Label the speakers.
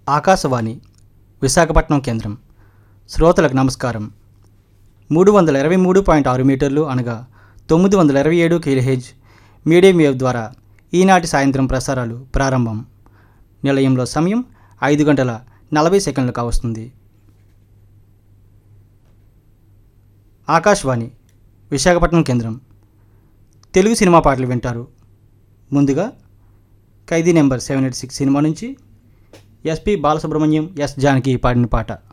Speaker 1: ఆకాశవాణి విశాఖపట్నం కేంద్రం శ్రోతలకు నమస్కారం మూడు వందల ఇరవై మూడు పాయింట్ ఆరు మీటర్లు అనగా తొమ్మిది వందల ఇరవై ఏడు కిలోహెజ్ మీడియం వేవ్ ద్వారా ఈనాటి సాయంత్రం ప్రసారాలు ప్రారంభం నిలయంలో సమయం ఐదు గంటల నలభై సెకండ్లు కావస్తుంది ఆకాశవాణి విశాఖపట్నం కేంద్రం తెలుగు సినిమా పాటలు వింటారు ముందుగా Khaidi number seven eight six సినిమా నుంచి ఎస్పి బాలసుబ్రహ్మణ్యం ఎస్ జానకి పాడిన పాట